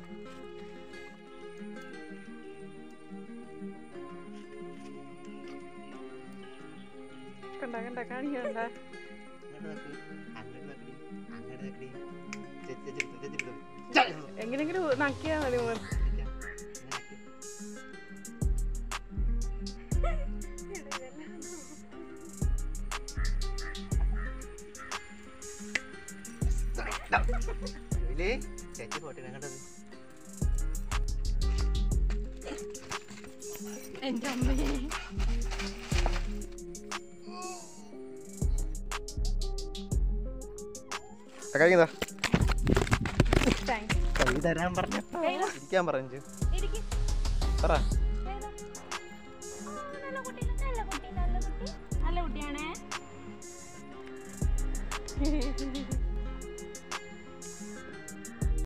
കണ്ട കണ്ട കാണിക്കണ്ട എങ്ങനെങ്കിലും നക്കിയാ മതി മോൻ ചേച്ചി പോട്ടെ കണ്ടത് എന്റെ അമ്മേ കഴിക്കുന്നതാ താങ്ക്സ് കൈ തരാൻ പറഞ്ഞു ഇരിക്കാൻ പറഞ്ഞു പറ നല്ല കുട്ടി നല്ല കുട്ടി നല്ല കുട്ടി നല്ല കുട്ടിയാണേ